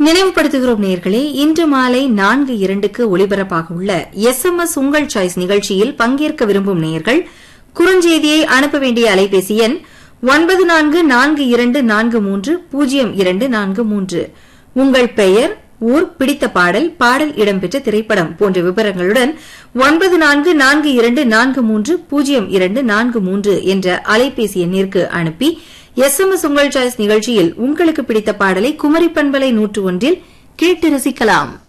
நினைவுபடுத்துகிறோம் நேர்களே இன்று மாலை நான்கு இரண்டுக்கு ஒலிபரப்பாக உள்ள எஸ் எம் எஸ் உங்கள் சாய்ஸ் நிகழ்ச்சியில் பங்கேற்க விரும்பும் நேயர்கள் குறுஞ்செய்தியை அனுப்ப வேண்டிய அலைபேசி எண் ஒன்பது நான்கு நான்கு இரண்டு நான்கு மூன்று பூஜ்ஜியம் இரண்டு நான்கு மூன்று உங்கள் பெயர் ஊர் பிடித்த பாடல் பாடல் இடம்பெற்ற திரைப்படம் போன்ற விவரங்களுடன் ஒன்பது நான்கு நான்கு இரண்டு நான்கு மூன்று பூஜ்ஜியம் இரண்டு நான்கு மூன்று என்ற அலைபேசி எண்ணிற்கு அனுப்பி எஸ் எம் எஸ் உங்கள் சாய்ஸ் நிகழ்ச்சியில் உங்களுக்கு பிடித்த பாடலை குமரி பண்பலை நூற்று ஒன்றில் கேட்டு ரசிக்கலாம்